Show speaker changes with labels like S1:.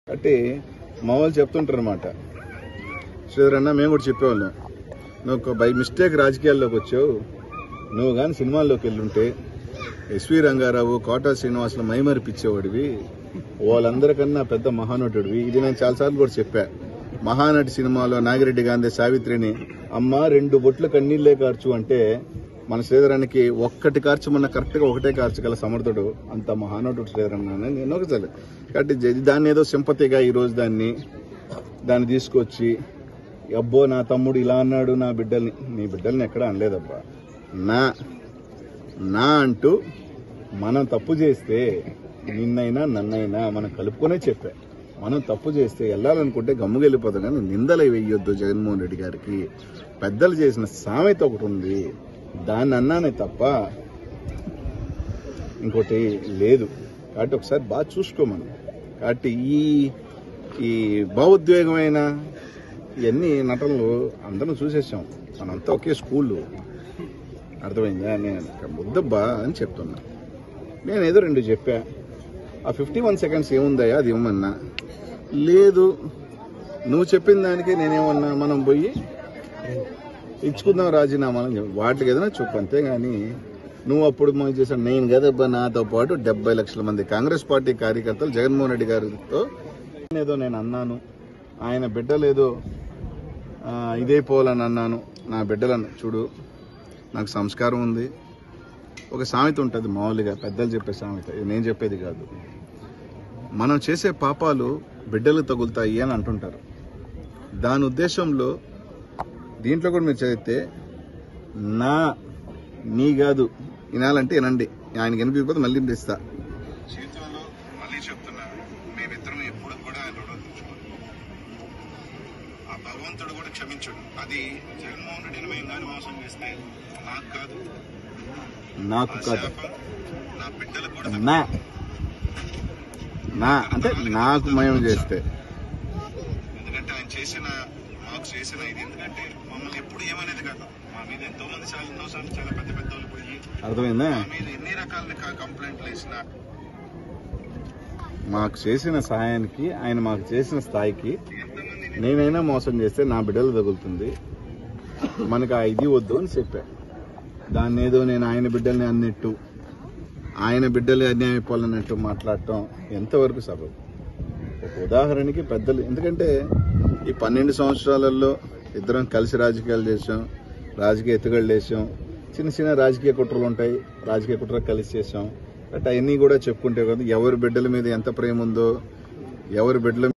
S1: కాబట్టి మా వాళ్ళు చెప్తుంటారు అనమాట శ్రీధర్ అన్న మేము కూడా చెప్పేవాళ్ళం నువ్వు బై మిస్టేక్ రాజకీయాల్లోకి వచ్చావు నువ్వు కానీ సినిమాల్లోకి వెళ్ళుంటే ఎస్వి రంగారావు కోటా శ్రీనివాసులు మైమరిపిచ్చేవాడివి వాళ్ళందరికన్నా పెద్ద మహానటుడివి ఇది నేను చాలాసార్లు కూడా చెప్పా మహానటి సినిమాలో నాగిరెడ్డి గాంధీ సావిత్రిని అమ్మ రెండు బొట్లు కన్నీళ్ళే కార్చు అంటే మన శ్రీధరానికి ఒక్కటి కార్చమన్న కరెక్ట్ గా ఒకటే కార్చగల సమర్థుడు అంత మహానటుడు శ్రీధరన్న అని నేను ఒకసారి కాబట్టి జ- దాన్ని ఏదో సింపతిగా ఈ రోజు దాన్ని దాన్ని తీసుకొచ్చి అబ్బో నా తమ్ముడు ఇలా అన్నాడు నా బిడ్డల్ని నీ బిడ్డల్ని ఎక్కడ అనలేదబ్బా నా నా అంటూ మనం తప్పు చేస్తే నిన్నైనా నన్నైనా మనం కలుపుకొనే చెప్పా మనం తప్పు చేస్తే వెళ్ళాలనుకుంటే గమ్ముగా వెళ్ళిపోతాం కానీ నిందలు వెయ్యొద్దు జగన్మోహన్ రెడ్డి గారికి పెద్దలు చేసిన సామెత ఒకటి ఉంది దాన్ని అన్నానే తప్ప ఇంకోటి లేదు కాబట్టి ఒకసారి బాగా చూసుకోమని కాబట్టి ఈ ఈ భావోద్వేగమైన ఇవన్నీ నటనలు అందరం చూసేసాం మనంతా ఒకే స్కూళ్ళు అర్థమైందా నేను ముద్దబ్బా అని చెప్తున్నా నేను ఏదో రెండు చెప్పా ఆ ఫిఫ్టీ వన్ సెకండ్స్ ఏముందయ్యా అది ఇవ్వమన్నా లేదు నువ్వు చెప్పిన దానికి నేనేమన్నా మనం పోయి ఇచ్చుకుందాం రాజీనామాలు అని చెప్పి వాటికి ఏదైనా చెప్పు అంతేగాని నువ్వు అప్పుడు మనం చేసాను నేను కదబ్బా నాతో పాటు డెబ్బై లక్షల మంది కాంగ్రెస్ పార్టీ కార్యకర్తలు జగన్మోహన్ రెడ్డి గారితో ఏదో నేను అన్నాను ఆయన బిడ్డలేదో ఆ, ఇదే పోవాలని అన్నాను నా బిడ్డలను చూడు నాకు సంస్కారం ఉంది ఒక సామెత ఉంటుంది మామూలుగా పెద్దలు చెప్పే సామెత ఇది నేను చెప్పేది కాదు మనం చేసే పాపాలు బిడ్డలు తగులుతాయి అని అంటుంటారు దాని ఉద్దేశంలో దీంట్లో కూడా మీరు చదివితే నా నీ కాదు వినాలంటే వినండి ఆయనకి వినిపించకపోతే మళ్ళీ ఇస్తా జీవితంలో మళ్ళీ చెప్తున్నా మేమిద్దరం ఎప్పుడు కూడా ఆయన రుణం తీర్చుకోం. ఆ భగవంతుడు కూడా క్షమించడు అది జగన్మోహన్ రెడ్డి మేము కానీ మోసం చేస్తే నాకు కాదు నాకు కాదు నా బిడ్డలకు కూడా నా నా అంటే నాకు మయం చేస్తే ఎందుకంటే ఆయన చేసిన మాకు చేసిన ఇది ఎందుకంటే మమ్మల్ని ఎప్పుడు ఏమనేది కాదు మా మీద ఎంతో మంది చాలా ఎన్నోసార్లు చాలా పెద్ద పెద్ద వాళ్ళు పోయి అర్థమైందా మా మీద ఎన్ని రకాల కంప్లైంట్లు వేసినా మాకు చేసిన సహాయానికి ఆయన మాకు చేసిన స్థాయికి నేనైనా మోసం చేస్తే నా బిడ్డలు తగులుతుంది మనకు ఆ ఇది వద్దు అని చెప్పా దాన్ని ఏదో నేను ఆయన బిడ్డల్ని అన్నట్టు ఆయన బిడ్డలు అన్యాయం అయిపోవాలన్నట్టు మాట్లాడటం ఎంతవరకు సబబు ఒక ఉదాహరణకి పెద్దలు ఎందుకంటే ఈ పన్నెండు సంవత్సరాలలో ఇద్దరం కలిసి రాజకీయాలు చేసాం రాజకీయ ఎత్తుగడలు వేసాం చిన్న చిన్న రాజకీయ కుట్రలు ఉంటాయి రాజకీయ కుట్రలు కలిసి చేసాం బట్ అవన్నీ కూడా చెప్పుకుంటే కదా ఎవరి బిడ్డల మీద ఎంత ప్రేమ ఉందో ఎవరి బిడ్డల